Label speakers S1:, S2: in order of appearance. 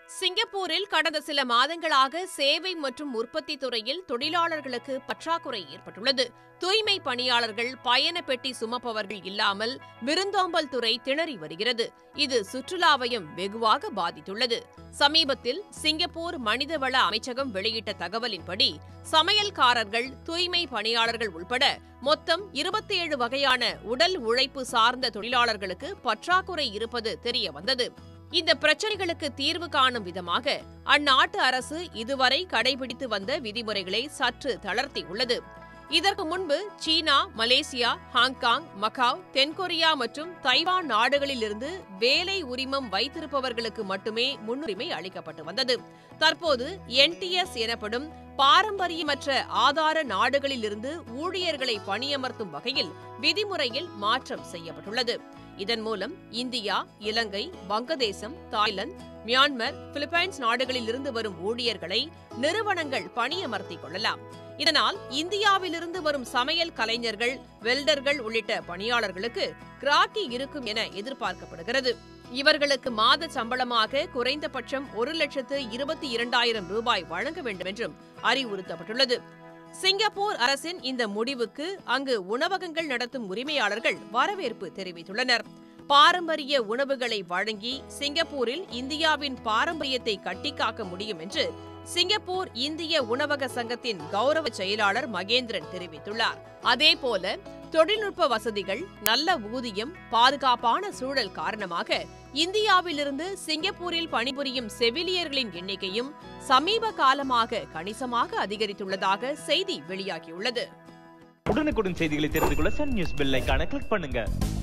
S1: சிங்கப்பூரில் கடந்த சில மாதங்களாக சேவை மற்றும் உற்பத்தி துறையில் தொழிலாளர்களுக்கு பற்றாக்குறை ஏற்பட்டுள்ளது தூய்மை பணியாளர்கள் பயண பெட்டி சுமப்பவர்கள் இல்லாமல் விருந்தோம்பல் துறை திணறி வருகிறது இது சுற்றுலாவையும் வெகுவாக பாதித்துள்ளது சமீபத்தில் சிங்கப்பூர் மனிதவள அமைச்சகம் வெளியிட்ட தகவலின்படி சமையல்காரர்கள் தூய்மை பணியாளர்கள் உட்பட மொத்தம் இருபத்தி ஏழு வகையான உடல் உழைப்பு சார்ந்த தொழிலாளர்களுக்கு பற்றாக்குறை இருப்பது தெரிய வந்தது இந்த பிரச்சனைகளுக்கு தீர்வு காணும் விதமாக அந்நாட்டு அரசு இதுவரை கடைபிடித்து வந்த விதிமுறைகளை சற்று தளர்த்தியுள்ளது இதற்கு முன்பு சீனா மலேசியா ஹாங்காங் மகாவ் தென்கொரியா மற்றும் தைவான் நாடுகளிலிருந்து வேலை உரிமம் வைத்திருப்பவர்களுக்கு மட்டுமே முன்னுரிமை அளிக்கப்பட்டு வந்தது தற்போது என்டிஎஸ் எனப்படும் பாரம்பரியமற்ற ஆதார நாடுகளிலிருந்து ஊழியர்களை பணியமர்த்தும் வகையில் விதிமுறையில் மாற்றம் செய்யப்பட்டுள்ளது இதன் மூலம் இந்தியா இலங்கை வங்கதேசம் தாய்லாந்து மியான்மர் பிலிப்பைன்ஸ் நாடுகளிலிருந்து வரும் ஊழியர்களை நிறுவனங்கள் பணியமர்த்திக் கொள்ளலாம் இதனால் இந்தியாவிலிருந்து வரும் சமையல் கலைஞர்கள் வெல்டர்கள் உள்ளிட்ட பணியாளர்களுக்கு கிராக்கி இருக்கும் என எதிர்பார்க்கப்படுகிறது இவர்களுக்கு மாத சம்பளமாக குறைந்தபட்சம் ஒரு லட்சத்து இருபத்தி இரண்டாயிரம் ரூபாய் வழங்க வேண்டும் என்றும் அறிவுறுத்தப்பட்டுள்ளது சிங்கப்பூர் அரசின் இந்த முடிவுக்கு அங்கு உணவகங்கள் நடத்தும் உரிமையாளர்கள் வரவேற்பு தெரிவித்துள்ளனர் பாரம்பரிய உணவுகளை வழங்கி சிங்கப்பூரில் இந்தியாவின் பாரம்பரியத்தை கட்டிக்காக்க முடியும் என்று சிங்கப்பூர் இந்திய உணவக சங்கத்தின் கௌரவ செயலாளர் மகேந்திரன் தெரிவித்துள்ளார் அதேபோல தொழில்நுட்ப வசதிகள் நல்ல ஊதியம் பாதுகாப்பான சூழல் காரணமாக இந்தியாவிலிருந்து சிங்கப்பூரில் பணிபுரியும் செவிலியர்களின் எண்ணிக்கையும் சமீப காலமாக கணிசமாக அதிகரித்துள்ளதாக செய்தி வெளியாகியுள்ளது
S2: உடனுக்குடன் செய்திகளை தெரிந்து கொள்ள சன் நியூஸ் பெல் ஐகானை கிளிக் பண்ணுங்க